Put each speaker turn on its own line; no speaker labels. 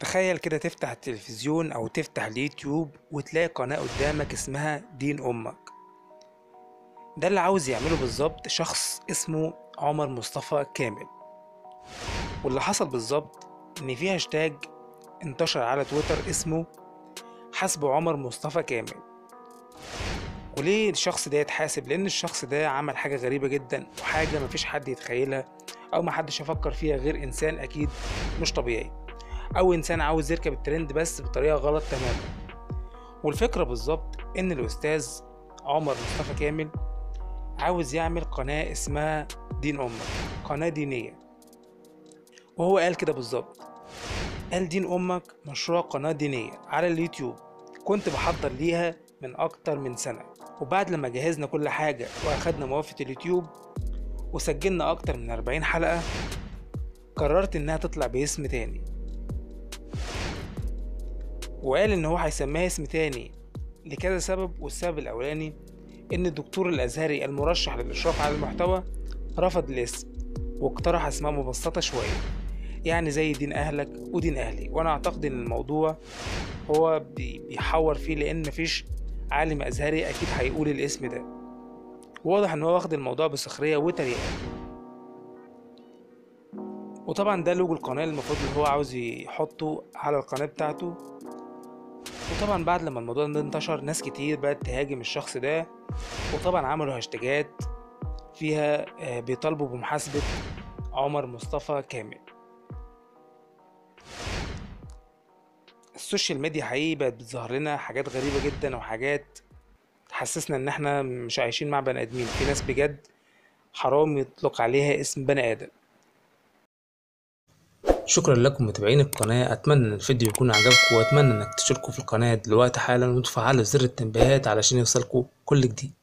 تخيل كده تفتح التلفزيون أو تفتح اليوتيوب وتلاقي قناة قدامك اسمها دين أمك ده اللي عاوز يعمله بالظبط شخص اسمه عمر مصطفى كامل واللي حصل بالظبط إن في هاشتاج انتشر على تويتر اسمه حسب عمر مصطفى كامل وليه الشخص ده يتحاسب لأن الشخص ده عمل حاجة غريبة جدا وحاجة مفيش حد يتخيلها أو محدش يفكر فيها غير إنسان أكيد مش طبيعي او انسان عاوز يركب الترند بس بطريقه غلط تماما والفكره بالظبط ان الاستاذ عمر مصطفى كامل عاوز يعمل قناه اسمها دين امك قناه دينيه وهو قال كده بالظبط قال دين امك مشروع قناه دينيه على اليوتيوب كنت بحضر ليها من اكتر من سنه وبعد لما جهزنا كل حاجه واخدنا موافقه اليوتيوب وسجلنا اكتر من 40 حلقه قررت انها تطلع باسم تاني وقال ان هو هيسميها اسم تاني لكذا سبب والسبب الاولاني ان الدكتور الازهري المرشح للاشراف على المحتوى رفض الاسم واقترح اسماء مبسطة شوية يعني زي دين اهلك ودين اهلي وانا اعتقد ان الموضوع هو بيحور فيه لان مفيش عالم ازهري اكيد هيقول الاسم ده واضح ان هو واخد الموضوع بسخرية وتريقة وطبعا ده لوجو القناة المفروض اللي هو عاوز يحطه على القناة بتاعته وطبعا بعد لما الموضوع ده انتشر ناس كتير بقت تهاجم الشخص ده وطبعا عملوا هاشتاجات فيها بيطالبوا بمحاسبة عمر مصطفى كامل السوشيال ميديا حقيقي بقت بتظهر لنا حاجات غريبة جدا وحاجات تحسسنا ان احنا مش عايشين مع بني ادمين في ناس بجد حرام يطلق عليها اسم بني ادم شكرا لكم متابعين القناة أتمنى إن الفيديو يكون عجبكم وأتمنى إنك تشتركوا في القناة دلوقتي حالا وتفعلوا زر التنبيهات علشان يوصلكوا كل جديد